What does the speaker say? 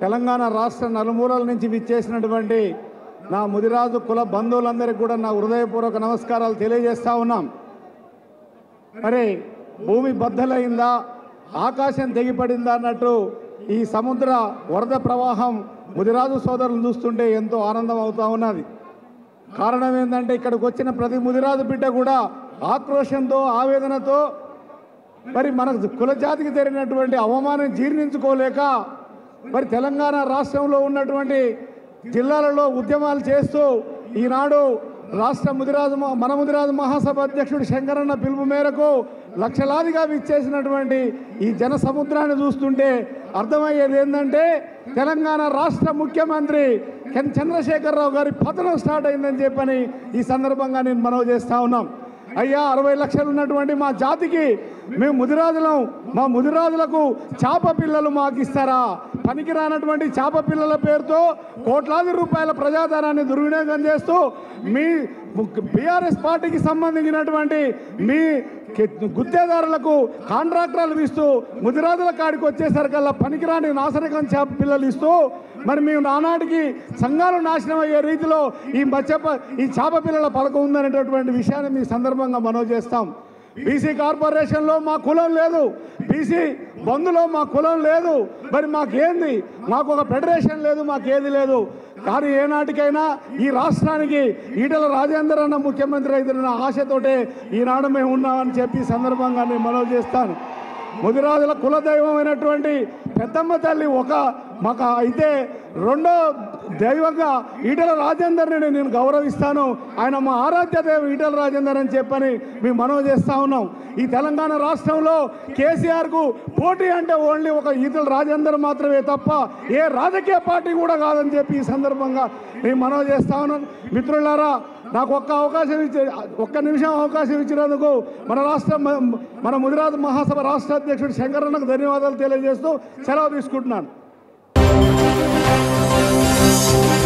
తెలంగాణ రాష్ట్ర నలుమూలల నుంచి విచ్చేసినటువంటి నా ముదిరాజు కుల బంధువులందరికీ కూడా నా హృదయపూర్వక నమస్కారాలు తెలియజేస్తా ఉన్నాం మరి భూమి బద్దలైందా ఆకాశం తెగిపడిందా అన్నట్టు ఈ సముద్ర వరద ప్రవాహం ముదిరాజు సోదరులు చూస్తుంటే ఎంతో ఆనందం అవుతా ఉన్నది కారణం ఏంటంటే ఇక్కడికి వచ్చిన ప్రతి ముదిరాజు బిడ్డ కూడా ఆక్రోషంతో ఆవేదనతో మరి మన కుల జాతికి జరిగినటువంటి అవమానం జీర్ణించుకోలేక మరి తెలంగాణ రాష్ట్రంలో ఉన్నటువంటి జిల్లాలలో ఉద్యమాలు చేస్తూ ఈనాడు రాష్ట్ర ముదిరాజు మ- మన ముదిరాజు మహాసభ అధ్యక్షుడు శంకరన్న పిలుపు మేరకు లక్షలాదిగా విచ్చేసినటువంటి ఈ జన సముద్రాన్ని చూస్తుంటే అర్థమయ్యేది ఏంటంటే తెలంగాణ రాష్ట్ర ముఖ్యమంత్రి కెన్ చంద్రశేఖరరావు గారి పతనం స్టార్ట్ అయిందని చెప్పని ఈ సందర్భంగా నేను మనవి చేస్తా ఉన్నాం అయ్యా అరవై లక్షలు ఉన్నటువంటి మా జాతికి మేము ముదిరాజులం మా ముదిరాజులకు చేప పిల్లలు మాకు ఇస్తారా పనికి రానటువంటి చేప పిల్లల పేరుతో కోట్లాది రూపాయల ప్రజాధనాన్ని దుర్వినియోగం చేస్తూ మీ బీఆర్ఎస్ పార్టీకి సంబంధించినటువంటి మీ కి- గుత్తేదారులకు కాంట్రాక్టర్లు ఇస్తూ ముదిరాజుల కాడికి వచ్చేసరికల్లా పనికిరాని నాశనకం చేప పిల్లలు ఇస్తూ మరి మేము నానాటికి సంఘాలు నాశనం అయ్యే రీతిలో ఈ మత్స్యప ఈ చేప పిల్లల పలక ఉందనేటటువంటి విషయాన్ని మీ సందర్భంగా మనవి చేస్తాం బీసీ కార్పొరేషన్లో మా కులం లేదు బీసీ బంధులో మా కులం లేదు మరి మాకేంది మాకు ఒక ఫెడరేషన్ లేదు మాకేది లేదు కానీ ఏనాటికైనా ఈ రాష్ట్రానికి ఈటల రాజేందర్ అన్న ముఖ్యమంత్రి అయితే ఆశతోటే ఈనాడు మేము ఉన్నామని చెప్పి ఈ సందర్భంగా నేను మనవి చేస్తాను ముదిరాజుల కులదైవమైనటువంటి పెద్దమ్మ తల్లి ఒక మాకు అయితే రెండో దైవంగా ఈటల రాజేందర్ని నేను గౌరవిస్తాను ఆయన మా ఆరాధ్య దైవం ఈటల రాజేందర్ అని చెప్పని మేము మనవి చేస్తా ఉన్నాం ఈ తెలంగాణ రాష్ట్రంలో కేసీఆర్కు పోటీ అంటే ఓన్లీ ఒక ఈటల రాజేందర్ మాత్రమే తప్ప ఏ రాజకీయ పార్టీ కూడా కాదని చెప్పి ఈ సందర్భంగా నేను మనవి చేస్తా ఉన్నాను మిత్రులారా నాకు ఒక్క అవకాశం ఇచ్చి ఒక్క నిమిషం అవకాశం ఇచ్చినందుకు మన రాష్ట్ర మ- మన ముదిరాజు మహాసభ రాష్ట్ర అధ్యక్షుడు శంకరన్నకు ధన్యవాదాలు తెలియజేస్తూ సెలవు తీసుకుంటున్నాను